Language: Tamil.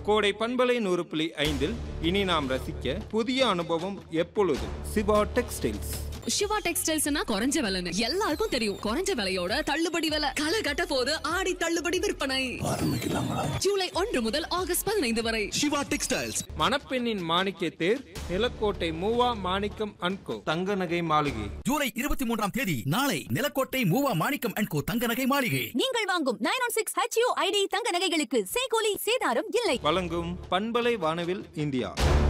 கோடை பண்பலை நூறு புள்ளி ஐந்தில் இனி நாம் ரசிக்க புதிய அனுபவம் எப்பொழுது சிவா டெக்ஸ்டைல்ஸ் சிவா டெக்ஸ்டைல்ஸ்னா குறைஞ்ச விலைன்னு எல்லாருக்கும் தெரியும் குறைஞ்ச விலையோட தள்ளுபடி விலை களை கட்ட போது ஆடி தள்ளுபடி விற்பனை ஜூலை ஒன்று முதல் ஆகஸ்ட் பதினைந்து வரை சிவா டெக்ஸ்டைல்ஸ் மணப்பெண்ணின் மாணிக்க தேர் நிலக்கோட்டை மூவா மாணிக்கம் அன்கோ தங்க நகை மாளிகை ஜூலை இருபத்தி மூன்றாம் தேதி நாளை நிலக்கோட்டை மூவா மாணிக்கம் அண்ட் கோ தங்க நகை மாளிகை நீங்கள் வாங்கும் nine one six HU ID தங்க நகைகளுக்கு சேகோலி சேதாரம் இல்லை வழங்கும் பண்பலை வானவில் இந்தியா